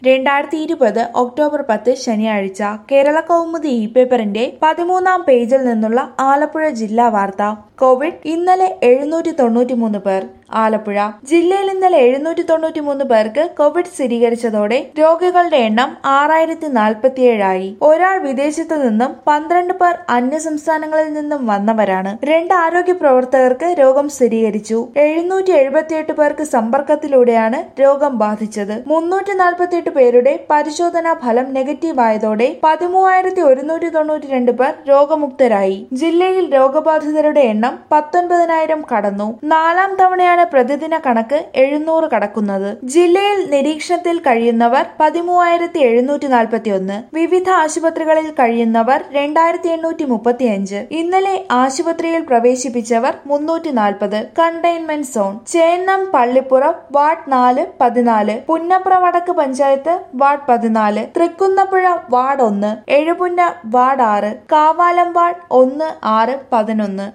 രണ്ടായിരത്തി ഇരുപത് ഒക്ടോബർ പത്ത് ശനിയാഴ്ച കേരള കൗമുദി ഇ പേപ്പറിന്റെ പതിമൂന്നാം പേജിൽ നിന്നുള്ള ആലപ്പുഴ ജില്ലാ വാർത്ത കോവിഡ് ഇന്നലെ എഴുന്നൂറ്റി തൊണ്ണൂറ്റി മൂന്ന് പേർ ആലപ്പുഴ ജില്ലയിൽ ഇന്നലെ എഴുന്നൂറ്റി തൊണ്ണൂറ്റി മൂന്ന് പേർക്ക് കോവിഡ് സ്ഥിരീകരിച്ചതോടെ രോഗികളുടെ എണ്ണം ആറായിരത്തി നാൽപ്പത്തിയേഴായി ഒരാൾ വിദേശത്തു നിന്നും പന്ത്രണ്ട് പേർ അന്യസംസ്ഥാനങ്ങളിൽ നിന്നും വന്നവരാണ് രണ്ട് ആരോഗ്യ പ്രവർത്തകർക്ക് രോഗം സ്ഥിരീകരിച്ചു എഴുന്നൂറ്റി എഴുപത്തിയെട്ട് പേർക്ക് സമ്പർക്കത്തിലൂടെയാണ് രോഗം ബാധിച്ചത് മുന്നൂറ്റി നാൽപ്പത്തിയെട്ട് പേരുടെ പരിശോധനാ ഫലം നെഗറ്റീവ് ആയതോടെ പതിമൂവായിരത്തി ഒരുന്നൂറ്റി തൊണ്ണൂറ്റി രണ്ട് പേർ രോഗമുക്തരായി ജില്ലയിൽ രോഗബാധിതരുടെ എണ്ണം പത്തൊൻപതിനായിരം കടന്നു നാലാം തവണയാണ് പ്രതിദിന കണക്ക് എഴുന്നൂറ് കടക്കുന്നത് ജില്ലയിൽ നിരീക്ഷണത്തിൽ കഴിയുന്നവർ പതിമൂവായിരത്തി എഴുന്നൂറ്റി നാൽപ്പത്തി ഒന്ന് വിവിധ ആശുപത്രികളിൽ കഴിയുന്നവർ രണ്ടായിരത്തി എണ്ണൂറ്റി മുപ്പത്തിയഞ്ച് ഇന്നലെ ആശുപത്രിയിൽ പ്രവേശിപ്പിച്ചവർ മുന്നൂറ്റി നാൽപ്പത് containment zone Chennam Pallippuram ward നാല് പതിനാല് പുന്നപ്ര വടക്ക് പഞ്ചായത്ത് വാർഡ് പതിനാല് തൃക്കുന്നപ്പുഴ വാർഡ് ഒന്ന് എഴുപുന്ന വാർഡ് ആറ് കാവാലം വാർഡ് ഒന്ന് ആറ് പതിനൊന്ന്